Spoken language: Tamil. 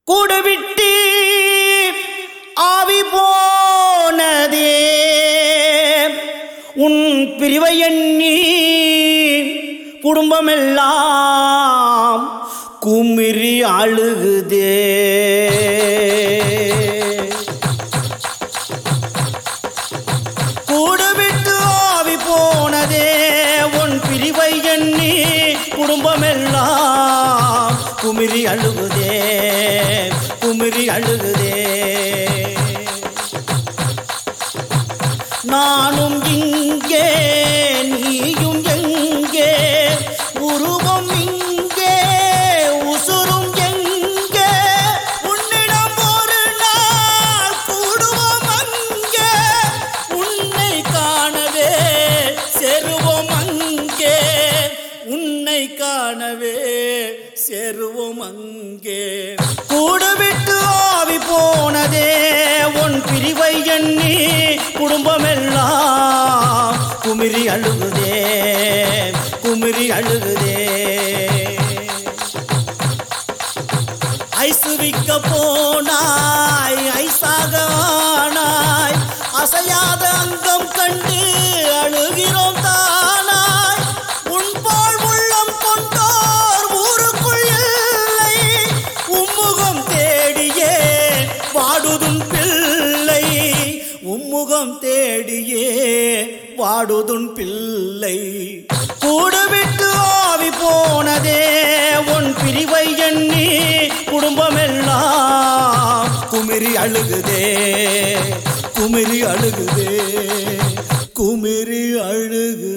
கூடு விட்டு ஆவி போனதே உன் பிரிவை எண்ணி குடும்பமெல்லாம் குமிரி அழுகுதே கூடு விட்டு ஆவி போனதே உன் பிரிவை எண்ணி குடும்பமெல்லாம் குமிரி அழுகுதே குமிரி அழுகுதே நானும் இங்கே நீயும் எங்கே உருவம் இங்கே உசுரும் எங்கே உன்னிடம் ஒரு நாள் கூடுவோம் அங்கே உன்னை காணவே செருவோம் அங்கே உன்னை காணவே செருவோம் அங்கே கூடு விட்டு ஆவி போனதே உன் பிரிவை எண்ணி குடும்பமெல்லாம் குமிரி அழுகுதே குமிரி அழுகுதே ஐசு விக்க போனாய் ஐசாக ஆனாய் அசையாத அங்கம் கண்டு அழுகிறோம் தானாய் உன் போல் உள்ளம் கொண்டோர் ஊருக்குள் இல்லை உம்முகம் தேடியே வாடுதும் பிள்ளை உம்முகம் தேடியே வாடுதுன் பிள்ளை கூடு விட்டு ஆவி போனதே உன் பிரிவை எண்ணி குடும்பமெல்லாம் குமிரி அழுகுதே குமிரி அழுகுதே குமிரி அழுகுதே